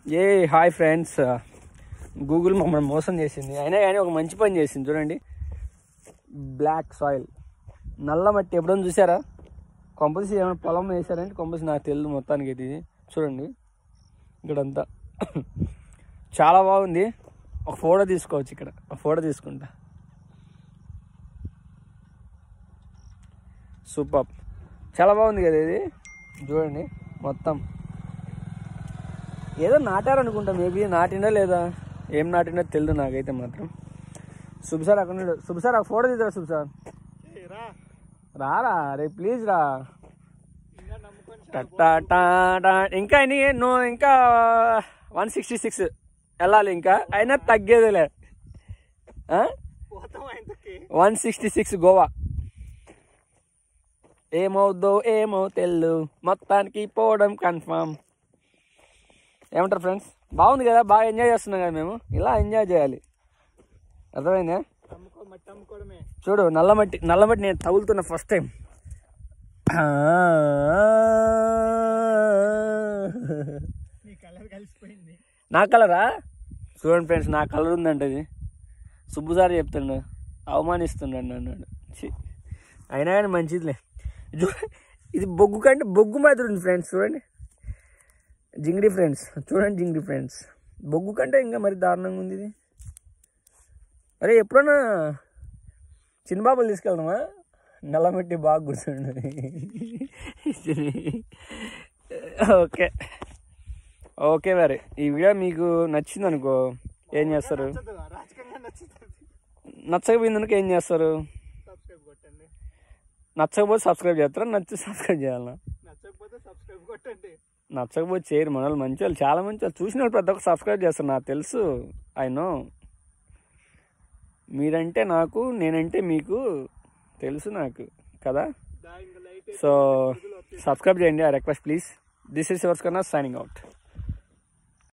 ఏ hi friends Google మమ్మల్ని మోసం చేసింది అయినా కానీ ఒక మంచి పని చేసింది చూడండి బ్లాక్ సాయిల్ నల్ల మట్టి ఎప్పుడైనా చూసారా కొంపసి ఏమైనా పొలం వేసారంటే కొంపసి నాకు తెలియదు మొత్తానికి అయితే ఇది చూడండి ఇక్కడంతా చాలా బాగుంది ఒక ఫోటో తీసుకోవచ్చు ఇక్కడ ఒక ఫోటో తీసుకుంటా సూపర్ చాలా బాగుంది కదా ఇది చూడండి మొత్తం ఏదో నాటారనుకుంటా మేబీ నాటిండా లేదా ఏం నాటిండో తెలియదు నాకైతే మాత్రం శుభ సార్ అక్కడ ఉన్నాడు. శుభ సార్ ఒక ఫోటో తీద్దాం శుభ సార్ రారా రే ప్లీజ్ రా టట్టా టా టా. ఇంకా ఎన్ని నువ్వు ఇంకా వన్ సిక్స్టీ సిక్స్ వెళ్ళాలి ఇంకా అయినా తగ్గేదిలే వన్ సిక్స్టీ సిక్స్ గోవా ఏమవుద్దో ఏమో తెల్లు మొత్తానికి పోవడం కన్ఫామ్ ఏమంటారు ఫ్రెండ్స్ బాగుంది కదా బాగా ఎంజాయ్ చేస్తున్నాం కదా మేము ఇలా ఎంజాయ్ చేయాలి అర్థమైందా చూడు నల్లమట్టి నల్లమట్టి నేను తగులుతున్న ఫస్ట్ టైం నా కలరా చూడండి ఫ్రెండ్స్ నా కలర్ ఉందంట ఇది సుబ్బుసారి చెప్తుండు అవమానిస్తున్నాడు అన్నాడు ఛీ. అయినా కానీ మంచిదిలే చూ- ఇది బొగ్గు కంటే బొగ్గు మాదిరి ఉంది ఫ్రెండ్స్ చూడండి జింగిడి ఫ్రెండ్స్ చూడండి జింగిడి ఫ్రెండ్స్ బొగ్గు కంటే ఇంకా మరి దారుణంగా ఉంది ఇది అరే ఎప్పుడన్నా చిన్నబాబులు తీసుకెళ్దామా నల్లమట్టి బాగా గుర్తుండదు ఓకే ఓకే మరి ఈ వీడియో మీకు నచ్చింది అనుకో ఏం చేస్తారు నచ్చకపోయిందనుకో ఏం చేస్తారు నచ్చకపోతే సబ్స్క్రైబ్ చేస్తారా నచ్చి సబ్స్క్రైబ్ చేయాలన్నా నచ్చకపోతే సబ్స్క్రైబ్ కొట్టండి నచ్చకపోతే చేయరు మన వాళ్ళు మంచి వాళ్ళు చాలా మంచి వాళ్ళు చూసిన వాళ్ళు ప్రతి ఒక్క సబ్స్క్రైబ్ చేస్తారు నాకు తెలుసు ఐ నో మీరంటే నాకు నేనంటే మీకు తెలుసు నాకు కదా దా ఇంకా లైట్ సో సబ్స్క్రైబ్ చేయండి ఆ request please this is yours Kanna signing out